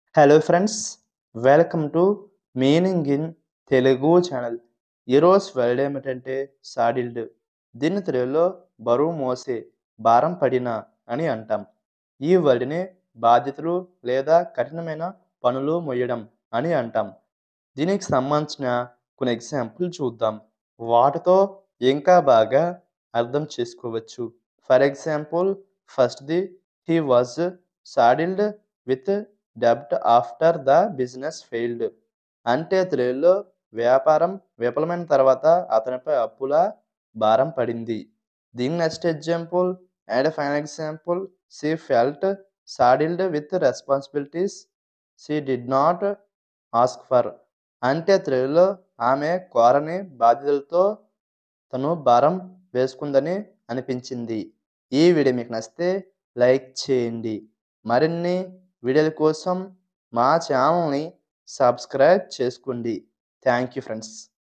hello friends welcome to meaning in Telugu channel ఈరోజు word ఏమిటంటే saddled దీన్ని తెలుగులో బరువు మోసే భారం పడిన అని అంటాం ఈ వర్డ్ని బాధ్యతలు లేదా కఠినమైన పనులు మొయ్యడం అని అంటాం దీనికి సంబంధించిన కొన్ని ఎగ్జాంపుల్ చూద్దాం వాటితో ఇంకా బాగా అర్థం చేసుకోవచ్చు ఫర్ ఎగ్జాంపుల్ ఫస్ట్ది హీ వాజ్ సాడిల్డ్ విత్ డెబ్ట్ ఆఫ్టర్ ద బిజినెస్ ఫెయిల్డ్ అంటే తెలుగులో వ్యాపారం విఫలమైన తర్వాత అతనిపై అప్పుల భారం పడింది దీని next example and final example she felt saddled with responsibilities she did not ask for అంటే తెలుగులో ఆమె కోరని బాధ్యతలతో తను భారం వేసుకుందని అనిపించింది ఈ వీడియో మీకు నచ్చితే లైక్ చేయండి మరిన్ని వీడియోల కోసం మా ఛానల్ని సబ్స్క్రైబ్ చేసుకోండి థ్యాంక్ యూ ఫ్రెండ్స్